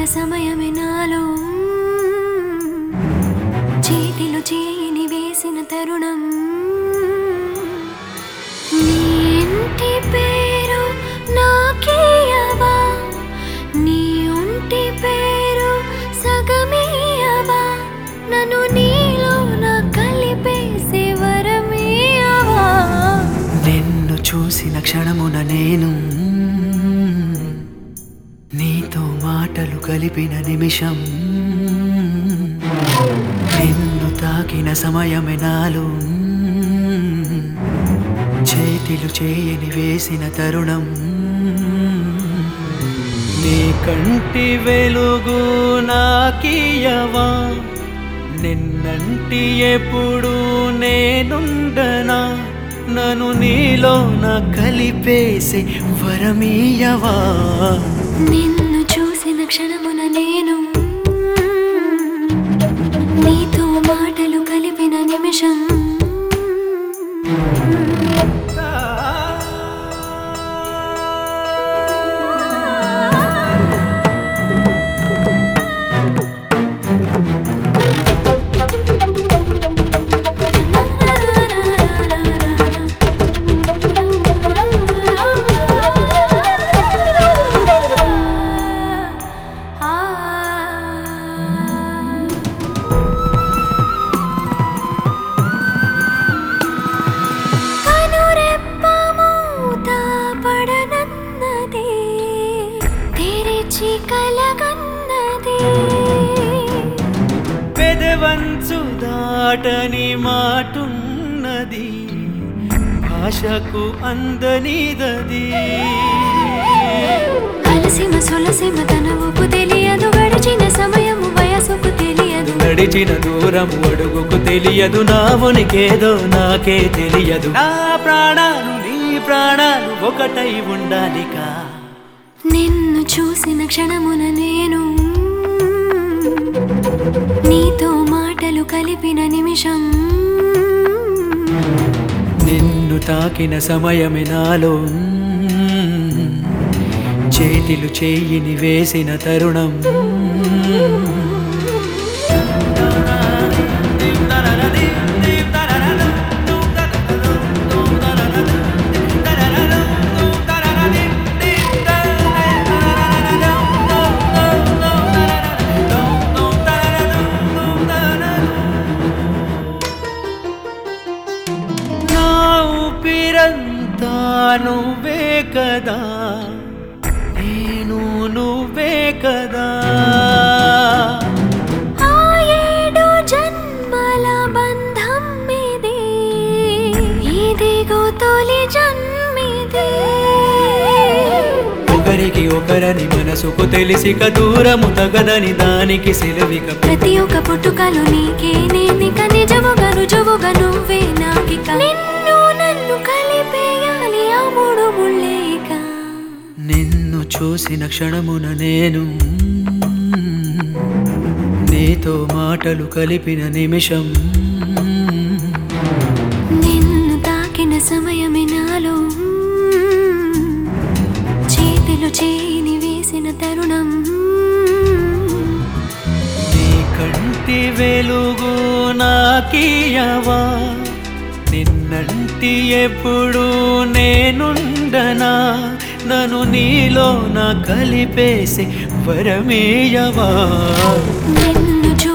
సమయమే నాలో చేతిలో చేయిని వేసిన తరుణం నీ ఇంటి పేరు నాకేయవా నీ ఒంటి పేరు సగమేయవా నన్ను నీలో నా కలిపేసే వరమేయవా నిన్ను చూసిన క్షణమున నేను నీతో మాటలు కలిపిన నిమిషం నిన్ను తాకిన సమయమే నాలో చేతిలు చేయని వేసిన తరుణం నీ కంటి వెలుగు నాకీయవా నిన్నంటి ఎప్పుడు నేనుండనా నన్ను నీలో నా కలిపేసే వరమీయవా నిన్ను చూసిన క్షణమున నేను నీతో మాటలు కలిపిన నిమిషం కనురెప్ప మూత పడనన్నది తెరిచి కలగన్నది పెదవంచు దాటని మాటున్నది భాషకు అందనిదది అలసిమ సొలసిమ తన ఊపు తెలియదు గడిచిన సమయము వయసుకు తెలియదు నడిచిన దూరం అడుగుకు తెలియదు నా ఉనికేదో నాకే తెలియదు నా ప్రాణాలు నీ ప్రాణాలు ఒకటై ఉండాలికా నిన్ను చూసిన క్షణమున నేను నీతో మాటలు కలిపిన నిమిషం నిన్ను తాకిన సమయమే నాలో చేతిలు చేయిని వేసిన తరుణం నా ఊపిరంతా నువ్వే కదా నేను నువ్వే కదా ఆ ఏడు జన్మల బంధం మీదే ఇదిగో తొలి జన్మిదే ఒకరికి ఒకరని మనసుకు తెలిసిక దూరము తగదని దానికి సెలవిక ప్రతి ఒక్క పుట్టుకలు నీకే నేనిక నిజముగా రుజువుగా నువ్వే నాకిక నిన్ను నన్ను కలిపేయాలి ఆ మూడు ముళ్ళేక నిన్ను చూసిన క్షణమున నేను నీతో మాటలు కలిపిన నిమిషం నిన్ను తాకిన సమయమే నాలో చేతిలో చేయిని వేసిన తరుణం నీ కంటి వెలుగు నాకీయవా నిన్నంటి ఎప్పుడు నేనుండనా నన్ను నీలో నా కలిపేసి వరమేయవా నిన్ను చూ